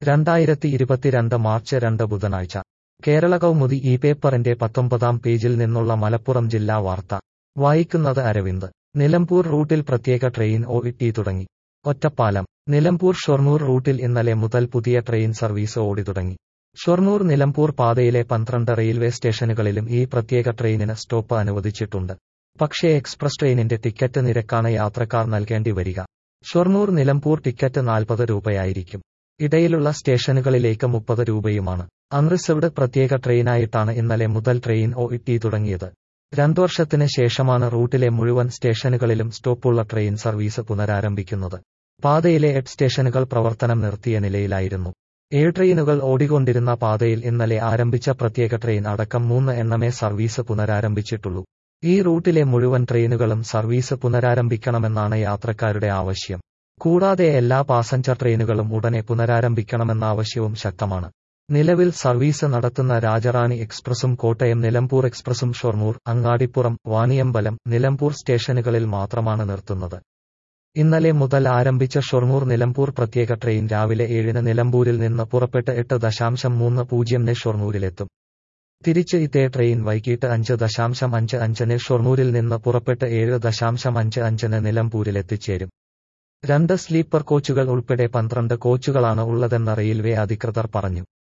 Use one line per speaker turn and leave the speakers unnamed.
രണ്ടായിരത്തി ഇരുപത്തിരണ്ട് മാർച്ച് രണ്ട് ബുധനാഴ്ച കേരള കൗമുദി ഈ പേപ്പറിന്റെ പത്തൊമ്പതാം പേജിൽ നിന്നുള്ള മലപ്പുറം ജില്ലാ വാർത്ത വായിക്കുന്നത് അരവിന്ദ് നിലമ്പൂർ റൂട്ടിൽ പ്രത്യേക ട്രെയിൻ ഓടി തുടങ്ങി ഒറ്റപ്പാലം നിലമ്പൂർ ഷൊർണൂർ റൂട്ടിൽ ഇന്നലെ മുതൽ പുതിയ ട്രെയിൻ സർവീസ് ഓടി തുടങ്ങി ഷൊർണൂർ നിലമ്പൂർ പാതയിലെ പന്ത്രണ്ട് റെയിൽവേ സ്റ്റേഷനുകളിലും ഈ പ്രത്യേക ട്രെയിനിന് സ്റ്റോപ്പ് അനുവദിച്ചിട്ടുണ്ട് പക്ഷേ എക്സ്പ്രസ് ട്രെയിനിന്റെ ടിക്കറ്റ് നിരക്കാണ് യാത്രക്കാർ നൽകേണ്ടി വരിക ഷൊർണൂർ നിലമ്പൂർ ടിക്കറ്റ് നാൽപ്പത് രൂപയായിരിക്കും ഇടയിലുള്ള സ്റ്റേഷനുകളിലേക്ക് മുപ്പത് രൂപയുമാണ് അൺറിസർവ്ഡ് പ്രത്യേക ട്രെയിനായിട്ടാണ് ഇന്നലെ മുതൽ ട്രെയിൻ ഓടി തുടങ്ങിയത് രണ്ടു വർഷത്തിന് ശേഷമാണ് റൂട്ടിലെ മുഴുവൻ സ്റ്റേഷനുകളിലും സ്റ്റോപ്പുള്ള ട്രെയിൻ സർവീസ് പുനരാരംഭിക്കുന്നത് പാതയിലെ എട്ട് സ്റ്റേഷനുകൾ പ്രവർത്തനം നിർത്തിയ നിലയിലായിരുന്നു ഏഴ് ട്രെയിനുകൾ ഓടിക്കൊണ്ടിരുന്ന പാതയിൽ ഇന്നലെ ആരംഭിച്ച പ്രത്യേക ട്രെയിൻ അടക്കം മൂന്ന് എണ്ണമേ സർവീസ് പുനരാരംഭിച്ചിട്ടുള്ളൂ ഈ റൂട്ടിലെ മുഴുവൻ ട്രെയിനുകളും സർവീസ് പുനരാരംഭിക്കണമെന്നാണ് യാത്രക്കാരുടെ ആവശ്യം കൂടാതെ എല്ലാ പാസഞ്ചർ ട്രെയിനുകളും ഉടനെ പുനരാരംഭിക്കണമെന്ന ആവശ്യവും ശക്തമാണ് നിലവിൽ സർവീസ് നടത്തുന്ന രാജറാണി എക്സ്പ്രസും കോട്ടയം നിലമ്പൂർ എക്സ്പ്രസും ഷൊർണൂർ അങ്ങാടിപ്പുറം വാണിയമ്പലം നിലമ്പൂർ സ്റ്റേഷനുകളിൽ മാത്രമാണ് നിർത്തുന്നത് ഇന്നലെ മുതൽ ആരംഭിച്ച ഷൊർണൂർ നിലമ്പൂർ പ്രത്യേക ട്രെയിൻ രാവിലെ ഏഴിന് നിലമ്പൂരിൽ നിന്ന് പുറപ്പെട്ട് എട്ട് ദശാംശം മൂന്ന് പൂജ്യമിന് ഷൊർണൂരിലെത്തും തിരിച്ച് ഇതേ ട്രെയിൻ വൈകിട്ട് അഞ്ച് ദശാംശം അഞ്ച് അഞ്ചിന് ഷൊർണൂരിൽ നിന്ന് പുറപ്പെട്ട് ഏഴ് ദശാംശം അഞ്ച് അഞ്ചിന് നിലമ്പൂരിലെത്തിച്ചേരും രണ്ട് സ്ലീപ്പർ കോച്ചുകൾ ഉൾപ്പെടെ പന്ത്രണ്ട് കോച്ചുകളാണ് ഉള്ളതെന്ന് റെയിൽവേ അധികൃതർ പറഞ്ഞു